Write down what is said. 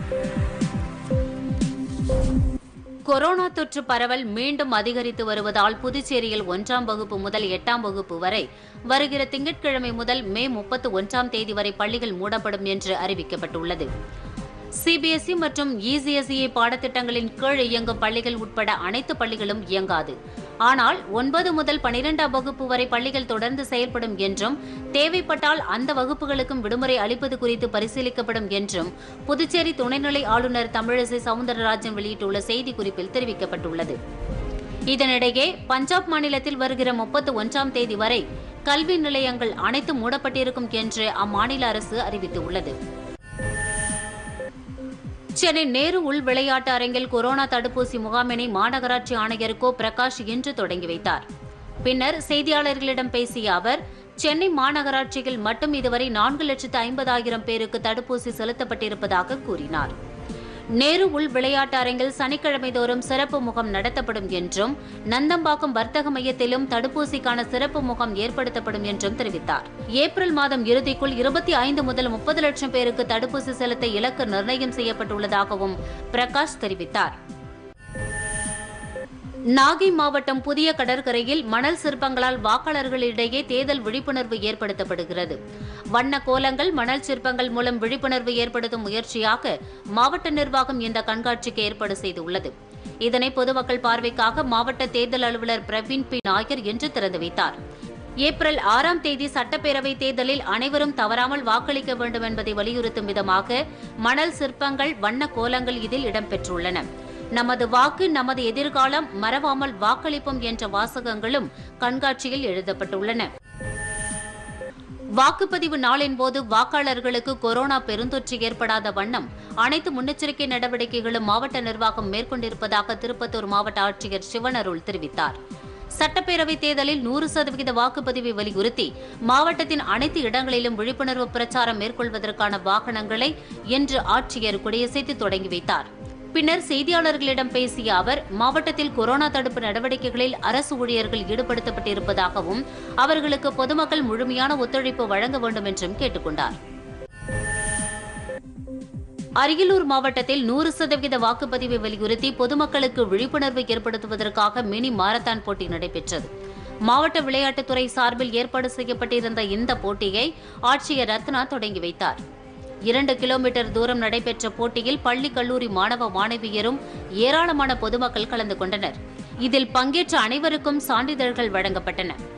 corona தொற்று பரவல் மீண்டும் அதிகரித்து வருவதால் புதுச்சேரியில் ஒன்றாம் வகுப்பு முதல் எட்டாம் வகுப்பு வரை வருகிற திங்கட்கிழமை முதல் மே முப்பத்து ஒன்றாம் தேதி வரை பள்ளிகள் மூடப்படும் என்று அறிவிக்கப்பட்டுள்ளது சிபிஎஸ்இ மற்றும் இசிஎஸ்இ பாடத்திட்டங்களின் கீழ் இயங்கும் பள்ளிகள் உட்பட அனைத்து பள்ளிகளும் இயங்காது ஆனால் ஒன்பது முதல் பனிரெண்டாம் வகுப்பு வரை பள்ளிகள் தொடர்ந்து செயல்படும் என்றும் தேவைப்பட்டால் அந்த வகுப்புகளுக்கும் விடுமுறை அளிப்பது குறித்து பரிசீலிக்கப்படும் என்றும் புதுச்சேரி துணைநிலை ஆளுநர் தமிழிசை சவுந்தரராஜன் வெளியிட்டுள்ள செய்திக்குறிப்பில் தெரிவிக்கப்பட்டுள்ளது இதனிடையே பஞ்சாப் மாநிலத்தில் வருகிற முப்பத்து ஒன்றாம் தேதி வரை கல்வி நிலையங்கள் அனைத்து மூடப்பட்டிருக்கும் என்று அம்மாநில அரசு அறிவித்துள்ளது சென்னை நேரு உள் விளையாட்டு அரங்கில் கொரோனா தடுப்பூசி முகாமினை மாநகராட்சி ஆணையர் கோ பிரகாஷ் இன்று தொடங்கி வைத்தார் பின்னர் செய்தியாளர்களிடம் பேசிய அவர் சென்னை மாநகராட்சியில் மட்டும் இதுவரை நான்கு லட்சத்து ஐம்பதாயிரம் பேருக்கு தடுப்பூசி செலுத்தப்பட்டிருப்பதாக கூறினார் நேரு உள் விளையாட்டு அரங்கில் சனிக்கிழமை தோறும் சிறப்பு முகாம் நடத்தப்படும் என்றும் நந்தம்பாக்கம் வர்த்தக மையத்திலும் தடுப்பூசிக்கான சிறப்பு முகாம் ஏற்படுத்தப்படும் என்றும் தெரிவித்தார் ஏப்ரல் மாதம் இறுதிக்குள் இருபத்தி ஐந்து முதல் முப்பது லட்சம் பேருக்கு தடுப்பூசி செலுத்த இலக்கு நிர்ணயம் செய்யப்பட்டுள்ளதாகவும் பிரகாஷ் தெரிவித்தார் நாகை மாவட்டம் புதிய கடற்கரையில் மணல் சிற்பங்களால் வாக்காளர்களிடையே தேர்தல் விழிப்புணர்வு ஏற்படுத்தப்படுகிறது வண்ண கோலங்கள் மணல் சிற்பங்கள் மூலம் விழிப்புணர்வு ஏற்படுத்தும் முயற்சியாக மாவட்ட நிர்வாகம் இந்த கண்காட்சிக்கு ஏற்பாடு செய்துள்ளது இதனை பொதுமக்கள் பார்வைக்காக மாவட்ட தேர்தல் அலுவலர் பிரவீன் பி நாயர் இன்று திறந்து வைத்தார் ஏப்ரல் ஆறாம் தேதி சட்டப்பேரவை தேர்தலில் அனைவரும் தவறாமல் வாக்களிக்க வேண்டும் என்பதை வலியுறுத்தும் விதமாக மணல் சிற்பங்கள் வண்ண கோலங்கள் இதில் இடம்பெற்றுள்ளன நமது வாக்கு நமது எதிர்காலம் மறவாமல் வாக்களிப்போம் என்ற வாசகங்களும் கண்காட்சியில் எழுதப்பட்டுள்ளன வாக்குப்பதிவு நாளின் போது வாக்காளர்களுக்கு கொரோனா பெருந்தொற்று ஏற்படாத வண்ணம் அனைத்து முன்னெச்சரிக்கை நடவடிக்கைகளும் மாவட்ட நிர்வாகம் மேற்கொண்டிருப்பதாக திருப்பத்தூர் மாவட்ட ஆட்சியர் சிவனருள் தெரிவித்தார் சட்டப்பேரவைத் தேர்தலில் நூறு சதவிகித வாக்குப்பதிவை வலியுறுத்தி மாவட்டத்தின் அனைத்து இடங்களிலும் விழிப்புணர்வு பிரச்சாரம் மேற்கொள்வதற்கான வாகனங்களை இன்று ஆட்சியர் கொடியசைத்து தொடங்கி வைத்தார் பின்னர் செய்தியாளர்களிடம் பேசிய அவர் மாவட்டத்தில் கொரோனா தடுப்பு நடவடிக்கைகளில் அரசு ஊழியர்கள் ஈடுபடுத்தப்பட்டிருப்பதாகவும் அவர்களுக்கு பொதுமக்கள் முழுமையான ஒத்துழைப்பு வழங்க வேண்டும் என்றும் கேட்டுக்கொண்டார் அரியலூர் மாவட்டத்தில் நூறு சதவீத வாக்குப்பதிவை வலியுறுத்தி பொதுமக்களுக்கு விழிப்புணர்வு ஏற்படுத்துவதற்காக மினி மாரத்தான் போட்டி நடைபெற்றது மாவட்ட விளையாட்டுத்துறை சார்பில் ஏற்பாடு செய்யப்பட்டிருந்த இந்த போட்டியை ஆட்சியர் ரத்னா தொடங்கி வைத்தார் இரண்டு கிலோமீட்டர் தூரம் நடைபெற்ற போட்டியில் பள்ளி கல்லூரி மாணவ மாணவியரும் ஏராளமான பொதுமக்கள் கலந்து கொண்டனர் இதில் பங்கேற்ற அனைவருக்கும் சான்றிதழ்கள் வழங்கப்பட்டன